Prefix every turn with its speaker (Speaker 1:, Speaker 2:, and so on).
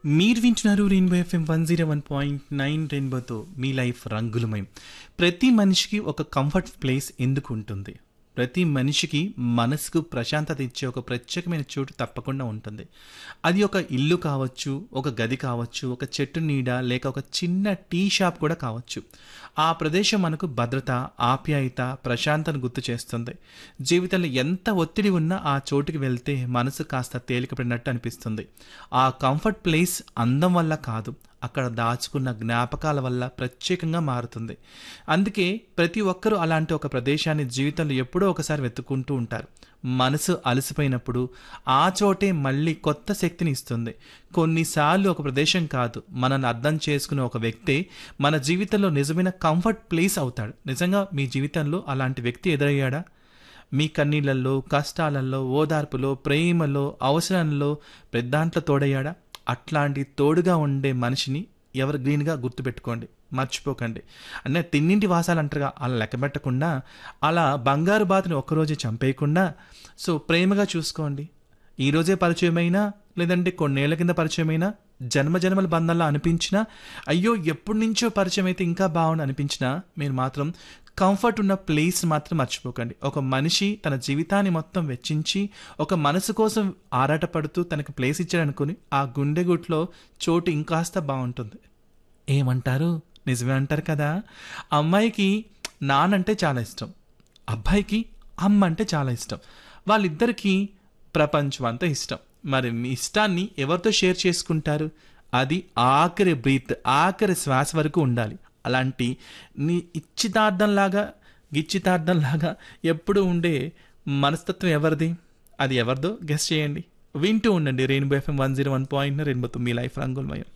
Speaker 1: మీరు వింటున్నారు Rainbow FM one zero one point nine రెయిన్బోతో మీ లైఫ్ రంగులమయం ప్రతి మనిషికి ఒక కంఫర్ట్ ప్లేస్ ఎందుకు ఉంటుంది ప్రతి మనిషికి మనసుకు ప్రశాంతత ఇచ్చే ఒక ప్రత్యేకమైన చోటు తప్పకుండా ఉంటుంది అది ఒక ఇల్లు కావచ్చు ఒక గది కావచ్చు ఒక చెట్టు నీడ లేక ఒక చిన్న టీ షాప్ కూడా కావచ్చు ఆ ప్రదేశం మనకు భద్రత ఆప్యాయత ప్రశాంతను గుర్తు చేస్తుంది జీవితంలో ఎంత ఒత్తిడి ఉన్నా ఆ చోటుకి వెళ్తే మనసు కాస్త తేలికపడినట్టు అనిపిస్తుంది ఆ కంఫర్ట్ ప్లేస్ అందం వల్ల కాదు అక్కడ దాచుకున్న జ్ఞాపకాల వల్ల ప్రత్యేకంగా మారుతుంది అందుకే ప్రతి ఒక్కరూ అలాంటి ఒక ప్రదేశాన్ని జీవితంలో ఎప్పుడో ఒకసారి వెతుక్కుంటూ ఉంటారు మనసు అలసిపోయినప్పుడు ఆ చోటే మళ్ళీ కొత్త శక్తిని ఇస్తుంది కొన్నిసార్లు ఒక ప్రదేశం కాదు మనల్ని అర్థం చేసుకునే ఒక వ్యక్తే మన జీవితంలో నిజమైన కంఫర్ట్ ప్లేస్ అవుతాడు నిజంగా మీ జీవితంలో అలాంటి వ్యక్తి ఎదురయ్యాడా మీ కన్నీళ్ళల్లో కష్టాలలో ఓదార్పులో ప్రేమలో అవసరంలో పెద్దాంట్లో తోడయ్యాడా అట్లాంటి తోడుగా ఉండే మనిషిని ఎవరు గ్రీన్గా గుర్తుపెట్టుకోండి మర్చిపోకండి అంటే తిన్నింటి వాసాలు అంటారుగా అలా లెక్క పెట్టకుండా అలా బంగారు బాతుని ఒక్కరోజే చంపేయకుండా సో ప్రేమగా చూసుకోండి ఈ రోజే పరిచయమైనా లేదంటే కొన్నేళ్ల కింద పరిచయమైనా జన్మ జన్మల బంధంలో అనిపించినా అయ్యో ఎప్పటి నుంచో పరిచయం అయితే ఇంకా బాగుండి అనిపించినా మీరు మాత్రం కంఫర్ట్ ఉన్న ప్లేస్ మాత్రం మర్చిపోకండి ఒక మనిషి తన జీవితాన్ని మొత్తం వెచ్చించి ఒక మనసు కోసం ఆరాటపడుతూ తనకు ప్లేస్ ఇచ్చాడనుకుని ఆ గుండెగుట్లో చోటు ఇంకాస్త బాగుంటుంది ఏమంటారు నిజమే అంటారు కదా అమ్మాయికి నానంటే చాలా ఇష్టం అబ్బాయికి అమ్మ అంటే చాలా ఇష్టం వాళ్ళిద్దరికీ ప్రపంచం అంతా ఇష్టం మరి మీ ఇష్టాన్ని ఎవరితో షేర్ చేసుకుంటారు అది ఆఖరి బ్రీత్ ఆఖరి శ్వాస వరకు ఉండాలి అలాంటి నీ ఇచ్చితార్థంలాగా గిచ్చితార్థంలాగా ఎప్పుడు ఉండే మనస్తత్వం ఎవరిది అది ఎవరిదో గెస్ట్ చేయండి వింటూ ఉండండి Rainbow FM one zero one point రెయిన్బోతో మీ లైఫ్ రంగులమయం